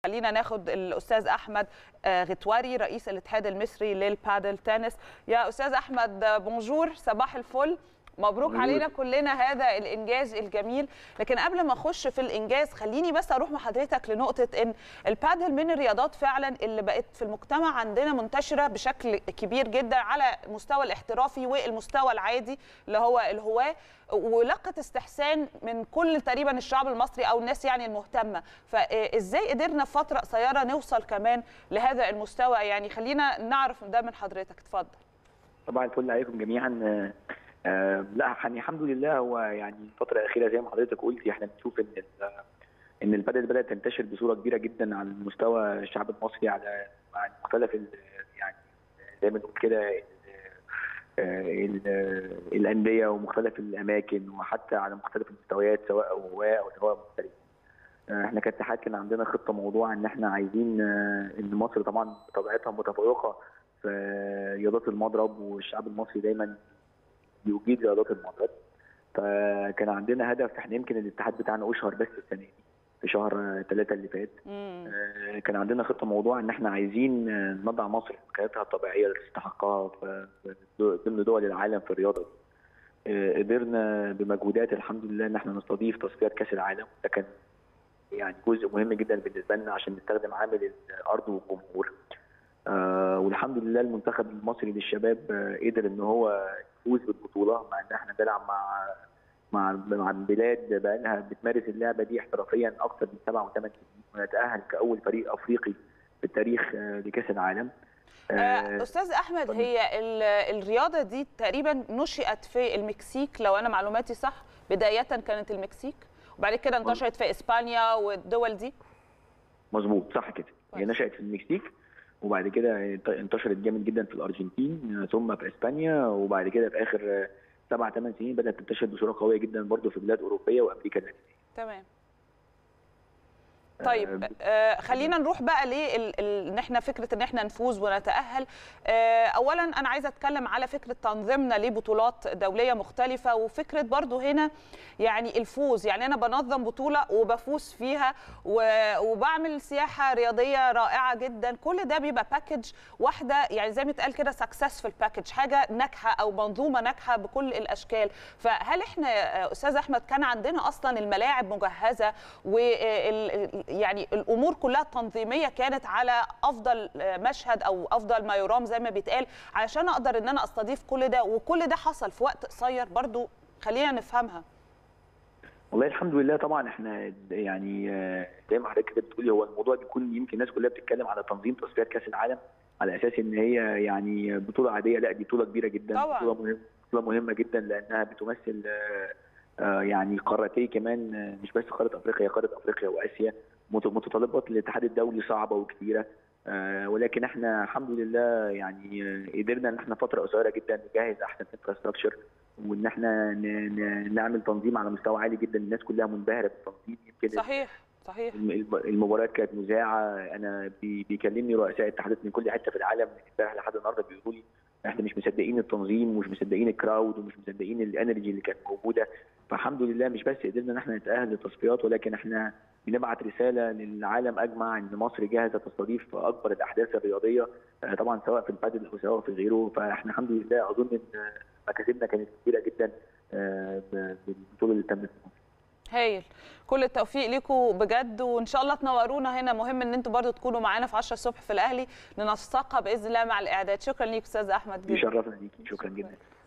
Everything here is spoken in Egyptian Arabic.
خلينا ناخد الاستاذ احمد غتواري رئيس الاتحاد المصري للبادل تنس يا استاذ احمد بونجور صباح الفل مبروك مبروك. علينا كلنا هذا الانجاز الجميل لكن قبل ما اخش في الانجاز خليني بس اروح مع حضرتك لنقطه ان البادل من الرياضات فعلا اللي بقت في المجتمع عندنا منتشره بشكل كبير جدا على المستوى الاحترافي والمستوى العادي اللي هو الهواه ولقت استحسان من كل تقريبا الشعب المصري او الناس يعني المهتمه فازاي قدرنا في فتره قصيره نوصل كمان لهذا المستوى يعني خلينا نعرف ده من حضرتك اتفضل طبعا الفل عليكم جميعا آه، آه، لا يعني الحمد لله هو يعني الفتره الاخيره زي ما حضرتك قلتي احنا بنشوف ان ال- ان البدل بدات تنتشر بصوره كبيره جدا على مستوى الشعب المصري على على مختلف ال- يعني زي ما نقول كده ال- آه، ال- الانديه ومختلف الاماكن وحتى على مختلف المستويات سواء هواه او سواء مختلف آه، احنا كاتحاد كان عندنا خطه موضوع ان احنا عايزين آه، ان مصر طبعا بطبيعتها متفوقه في رياضات المضرب والشعب المصري دايما بيجيد رياضات المضرب فكان عندنا هدف احنا يمكن الاتحاد بتاعنا اشهر بس السنه دي في شهر ثلاثة اللي فات مم. آه، كان عندنا خطه موضوع ان احنا عايزين آه، نضع مصر في مكانتها الطبيعيه اللي تستحقها في في دو- ضمن دول العالم في الرياضه دي. آه، قدرنا بمجهودات الحمد لله ان احنا نستضيف تصفيات كاس العالم ده كان يعني جزء مهم جدا بالنسبه لنا عشان نستخدم عامل الارض والجمهور آه والحمد لله المنتخب المصري للشباب آه قدر ان هو يفوز بالبطوله مع ان احنا بنلعب مع مع مع بلاد بقى لها بتمارس اللعبه دي احترافيا اكثر من سبع وثمان سنين ونتاهل كاول فريق افريقي في التاريخ آه لكاس العالم آه، استاذ احمد اتفضل. هي ال- الرياضه دي تقريبا نشئت في المكسيك لو انا معلوماتي صح بدايه كانت المكسيك وبعد كده انتشرت في اسبانيا والدول دي مظبوط صح كده هي كويس. نشأت في المكسيك وبعد كده انت- انتشرت جامد جدا في الارجنتين آه، ثم في اسبانيا وبعد كده في اخر آه، سبع ثمان سنين بدات تنتشر بصوره قويه جدا برضه في بلاد اوروبيه وامريكا اللاتينيه تمام طيب آه خلينا نروح بقى ليه ال- ال- ان احنا فكره ان احنا نفوز ونتاهل آه اولا انا عايزه اتكلم على فكره تنظيمنا لبطولات دوليه مختلفه وفكره برضو هنا يعني الفوز يعني انا بنظم بطوله وبفوز فيها و- وبعمل سياحه رياضيه رائعه جدا كل ده بيبقى باكج واحده يعني زي ما اتقال كده سكسسفul باكج حاجه ناجحه او منظومه ناجحه بكل الاشكال فهل احنا آه، استاذ احمد كان عندنا اصلا الملاعب مجهزه وال يعني الامور كلها التنظيميه كانت على افضل آه، مشهد او افضل ما يرام زي ما بيتقال علشان اقدر ان انا استضيف كل ده وكل ده حصل في وقت قصير برضو خلينا نفهمها والله الحمد لله طبعا احنا يعني آه، زي ما حضرتك كده بتقولي هو الموضوع بيكون يمكن الناس كلها بتتكلم على تنظيم تصفيات كاس العالم على اساس ان هي يعني بطوله عاديه لا دي بطوله كبيره جدا طبعاً. بطوله مهمه بطوله مهمه جدا لانها بتمثل آه، آه، يعني قارتين كمان آه، مش بس قاره افريقيا هي قاره افريقيا واسيا مت- متطلبات الاتحاد الدولي صعبه وكتيره آه، ولكن احنا الحمد لله يعني آه، قدرنا ان احنا فتره قصيره جدا نجهز احسن انفراستراكشر وان احنا ن- ن- نعمل تنظيم على مستوى عالي جدا الناس كلها منبهره بالتنظيم يمكن صحيح صحيح الم- الم- المباريات كانت مذاعه انا بي- بيكلمني رؤساء اتحادات من كل حته في العالم من امبارح لحد النهارده بيقولوا لي احنا مش مصدقين التنظيم ومش مصدقين الكراود ومش مصدقين الانرجي اللي كانت موجوده فالحمد لله مش بس قدرنا ان احنا نتاهل للتصفيات ولكن احنا بنبعت رساله للعالم اجمع ان مصر جاهزه تستضيف اكبر الاحداث الرياضيه آه، طبعا سواء في البادل او سواء في غيره فاحنا الحمد لله اظن ان آه، مكاسبنا كانت كبيره جدا آه، ب- بالبطوله اللي تمت في مصر. هايل كل التوفيق ليكم بجد وان شاء الله تنورونا هنا مهم ان انتم برضو تكونوا معانا في 10 الصبح في الاهلي لنساقها باذن الله مع الاعداد شكرا ليك استاذ احمد جدا يشرفنا ليكي شكرا جدا